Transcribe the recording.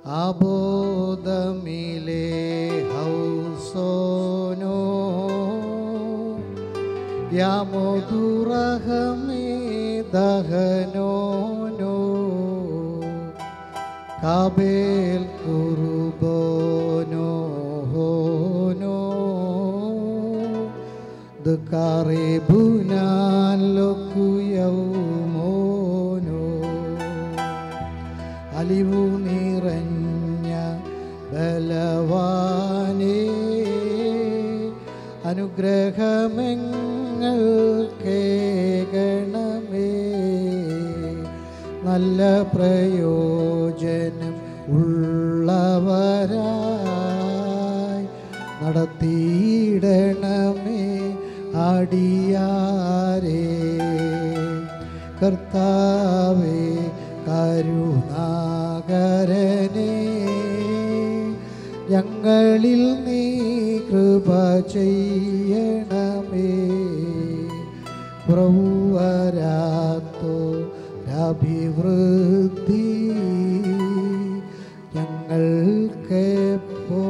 അബോധമിലെ ഹൗസോനോ യാമോദുറഹമേ ദഹനോനോ കാബേൽ കുറുബോനോ ഹോനോ ദുഃഖാറേബുനാൻ ലോക്കുയൗമോനോ അലിവു നിറഞ്ഞ ബലവാനേ അനുഗ്രഹമെങ്ങൾ കേകണമേ നല്ല പ്രയോജനം ഉള്ളവരായി നടത്തിയിടണമേ അടിയാരേ കർത്താവേ കരുണാകരനേ ഞങ്ങളിൽ നീ കൃപ ചെയ്യണമേ പ്രഭുവരാത്തോ അഭിവൃദ്ധി ഞങ്ങൾക്കെപ്പോ